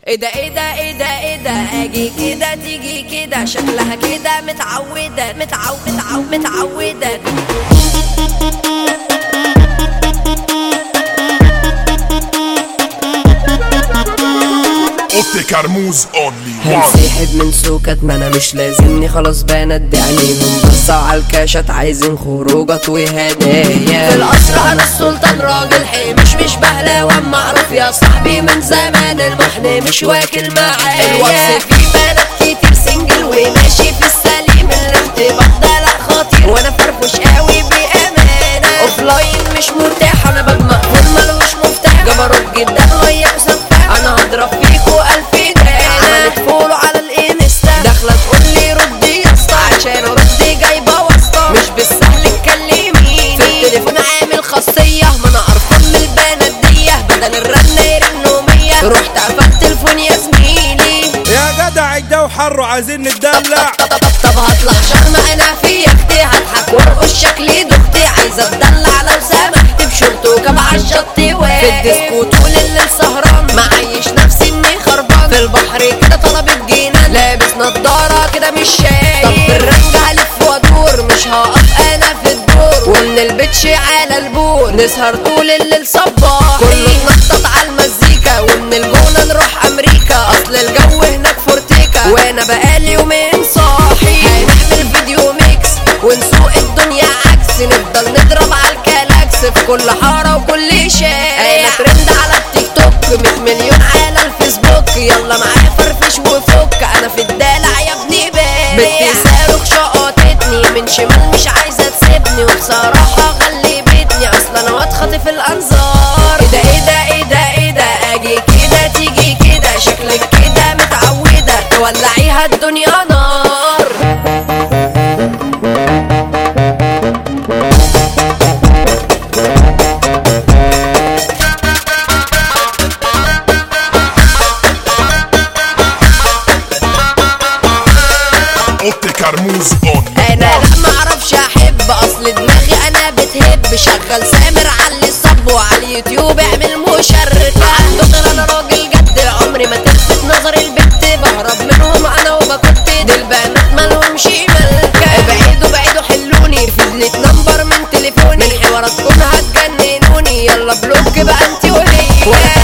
ايه ده ايه ده ايه ده ايه ده اجي كده تيجي كده شكلها كده متعودة متعود متعود متعودة اوتي كرموز اونلي وان هنسحب من سوكت ما انا مش لازمني خلاص بندي عليهم بص على الكاشات عايزين خروجات وهدايا في القصر انا السلطان راجل حي مش مش بهلاوة معروف يا صاحبي من زمان المحن مش واكل معايا الوصف في بنات كتير سنجل وماشي في السليم الارتباط ده لا خطير وانا فرفش قوي بامانه اوف لاين مش مرتاح انا باب مقفول ملوش مفتاح جبروت جدا غير سفاح انا هضرب فيكو الف دانا عملت فولو على الانستا داخله تقول لي ردي يا اسطى عشان ردي جايبه واسطه مش بالسهل تكلميني في التليفون عامل خاصيه ما انا قرفان من البنات دي بدل الرنه يرنوا مية رحت قفلت تليفون يا زميلي يا جدع الجو حر وعايزين نتدلع طب طب طب طب هطلع شرم انا في اختي هضحك وارقص شكلي دختي عايزه اتدلع لو سمحت بشورت وكاب على الشط واقف في الديسكو طول الليل سهران معيش نفسي اني خربان في البحر كده طلبت جنان لابس نضاره كده مش شايف طب بالرنج هلف وادور مش هقف انا في الدور ومن البتش على البور نسهر طول الليل صباح كله نطط على المزيكا ومن الجونه نروح امريكا اصل الجو هناك فورتيكا وانا بقالي يومين صاحي هنعمل فيديو ميكس ونسوق الدنيا عكس نفضل نضرب على الكلاكس في كل حاره وكل شارع انا ترند على التيك توك 100 مليون على الفيسبوك يلا معايا فرفش وفك انا في الدلع يا ابني بايع بنتي صاروخ شقطتني من شمال مش عايزه تسيبني وبصراحه غلبتني اصلا انا واتخطف الانظار ايه ده ايه ده ايه ده ايه ده اجي كده تيجي كده شكلك كده متعوده تولعيها الدنيا نار اوتي كرموز اونلي انا وان لا معرفش احب اصل دماغي انا بتهب شغل سامر علي الصب وعلى اليوتيوب اعمل مشاركة عنده غير انا راجل جد عمري ما تلفت نظر البت بهرب منهم انا وبكت دي البنات مالهمش ملكة ابعدوا بعيدوا حلوني فضلت نمبر من تليفوني من حواراتكم هتجننوني يلا بلوك بقى انت وهي